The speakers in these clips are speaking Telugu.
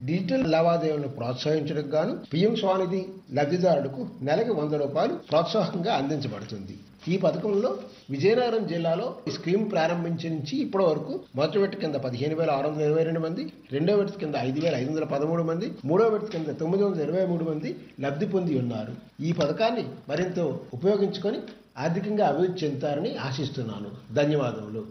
డిజిటల్ లావాదేవీలను ప్రోత్సహించడానికి గాను పిఎం స్వానిధి లబ్ధిదారులకు నెలకి వంద రూపాయలు ప్రోత్సాహకంగా అందించబడుతుంది ఈ పథకంలో విజయనగరం జిల్లాలో ఈ స్కీమ్ ప్రారంభించి నుంచి ఇప్పటి వరకు మొదటి విడత కింద పదిహేను వేల ఆరు వందల ఇరవై రెండు మంది రెండో విడత కింద ఐదు వేల ఐదు వందల పదమూడు మంది మూడో విడత కింద తొమ్మిది వందల ఇరవై మూడు మంది లబ్ధి పొంది ఉన్నారు ఈ పథకాన్ని మరింత ఉపయోగించుకొని ఆర్థికంగా అభివృద్ధి చెందుతారని ఆశిస్తున్నాను ధన్యవాదములు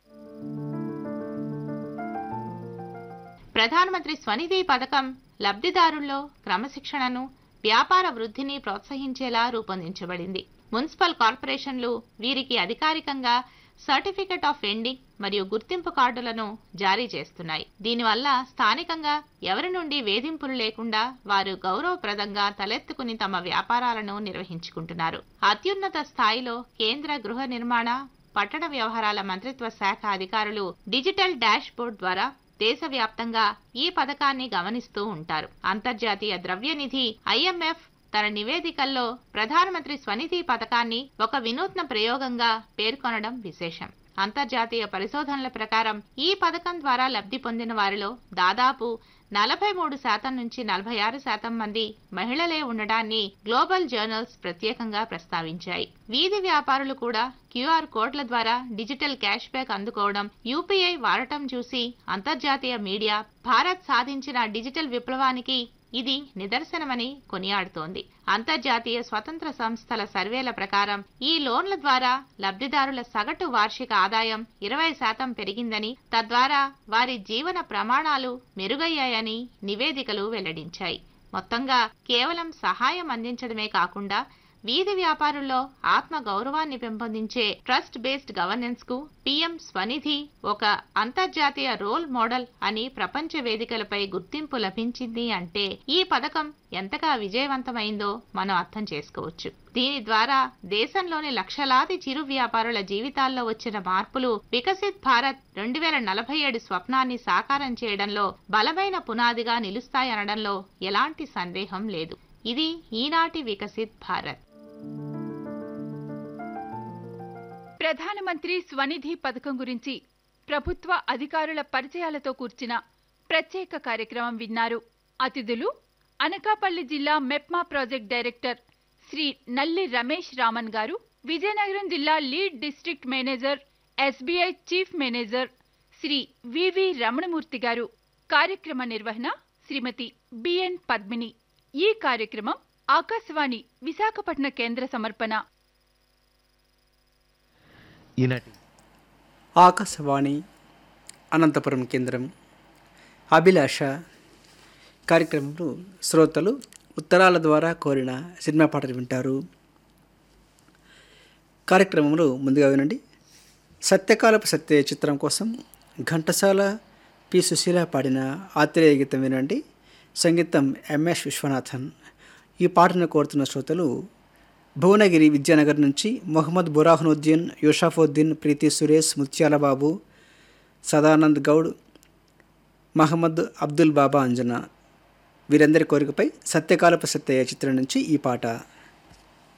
ప్రధానమంత్రి స్వనిధి పథకం లబ్ధిదారుల్లో క్రమశిక్షణను వ్యాపార వృద్ధిని ప్రోత్సహించేలా రూపొందించబడింది మున్సిపల్ కార్పొరేషన్లు వీరికి అధికారికంగా సర్టిఫికెట్ ఆఫ్ వెండింగ్ మరియు గుర్తింపు కార్డులను జారీ చేస్తున్నాయి దీనివల్ల స్థానికంగా ఎవరి నుండి వేధింపులు లేకుండా వారు గౌరవప్రదంగా తలెత్తుకుని తమ వ్యాపారాలను నిర్వహించుకుంటున్నారు అత్యున్నత స్థాయిలో కేంద్ర గృహ నిర్మాణ పట్టణ వ్యవహారాల మంత్రిత్వ శాఖ అధికారులు డిజిటల్ డాష్ బోర్డ్ ద్వారా దేశవ్యాప్తంగా ఈ పథకాన్ని గమనిస్తూ ఉంటారు అంతర్జాతీయ ద్రవ్యనిధి ఐఎంఎఫ్ తన నివేదికల్లో ప్రధానమంత్రి స్వనిధి పథకాన్ని ఒక వినూత్న ప్రయోగంగా పేర్కొనడం విశేషం అంతర్జాతీయ పరిశోధనల ప్రకారం ఈ పథకం ద్వారా లబ్ధి పొందిన వారిలో దాదాపు నలభై మూడు శాతం నుంచి నలభై ఆరు శాతం మంది మహిళలే ఉండడాన్ని గ్లోబల్ జర్నల్స్ ప్రత్యేకంగా ప్రస్తావించాయి వీధి వ్యాపారులు కూడా క్యూఆర్ కోడ్ల ద్వారా డిజిటల్ క్యాష్ బ్యాక్ అందుకోవడం యూపీఐ వాడటం చూసి అంతర్జాతీయ మీడియా భారత్ సాధించిన డిజిటల్ విప్లవానికి ఇది నిదర్శనమని కొనియాడుతోంది అంతర్జాతీయ స్వతంత్ర సంస్థల సర్వేల ప్రకారం ఈ లోన్ల ద్వారా లబ్ధిదారుల సగటు వార్షిక ఆదాయం ఇరవై శాతం పెరిగిందని తద్వారా వారి జీవన ప్రమాణాలు మెరుగయ్యాయని నివేదికలు వెల్లడించాయి మొత్తంగా కేవలం సహాయం అందించడమే కాకుండా వీధి వ్యాపారుల్లో ఆత్మ గౌరవాన్ని పెంపొందించే ట్రస్ట్ బేస్డ్ గవర్నెన్స్ కు పీఎం స్వనిధి ఒక అంతర్జాతీయ రోల్ మోడల్ అని ప్రపంచ వేదికలపై గుర్తింపు లభించింది అంటే ఈ పథకం ఎంతగా విజయవంతమైందో మనం అర్థం చేసుకోవచ్చు దీని ద్వారా దేశంలోని లక్షలాది చిరు వ్యాపారుల జీవితాల్లో వచ్చిన మార్పులు వికసిత్ భారత్ రెండు వేల నలభై ఏడు స్వప్నాన్ని సాకారం చేయడంలో బలమైన పునాదిగా నిలుస్తాయనడంలో ఎలాంటి సందేహం లేదు ఇది ఈనాటి వికసిత్ భారత్ ప్రధానమంత్రి స్వనిధి పథకం గురించి ప్రభుత్వ అధికారుల పరిచయాలతో కూర్చిన ప్రత్యేక కార్యక్రమం విన్నారు అతిథులు అనకాపల్లి జిల్లా మెప్మా ప్రాజెక్ట్ డైరెక్టర్ శ్రీ నల్లి రమేష్ రామన్ గారు విజయనగరం జిల్లా lead district manager SBI chief manager Shri V V Ramanamurthy గారు కార్యక్రమ నిర్వహణ శ్రీమతి బిఎన్ పద్మిని ఈ కార్యక్రమం ఆకాశవాణి విశాఖపట్నం కేంద్ర సమర్పణ ఈనాటి ఆకాశవాణి అనంతపురం కేంద్రం అభిలాష కార్యక్రమంలో శ్రోతలు ఉత్తరాల ద్వారా కోరిన సినిమా పాటలు వింటారు కార్యక్రమంలో ముందుగా వినండి సత్యకాలపు సత్య చిత్రం కోసం ఘంటసాల పి సుశీల పాడిన ఆత్రేయ గీతం వినండి సంగీతం ఎంఎస్ విశ్వనాథన్ ఈ పాటను కోరుతున్న శ్రోతలు భువనగిరి విద్యానగర్ నుంచి మొహమ్మద్ బురాహనుద్దీన్ యూషాఫుద్దీన్ ప్రీతి సురేష్ ముత్యాల బాబు సదానంద్ గౌడ్ మహమ్మద్ అబ్దుల్ బాబా అంజనా వీరందరి కోరికపై సత్యకాలపు సత్యయ్య చిత్రం నుంచి ఈ పాట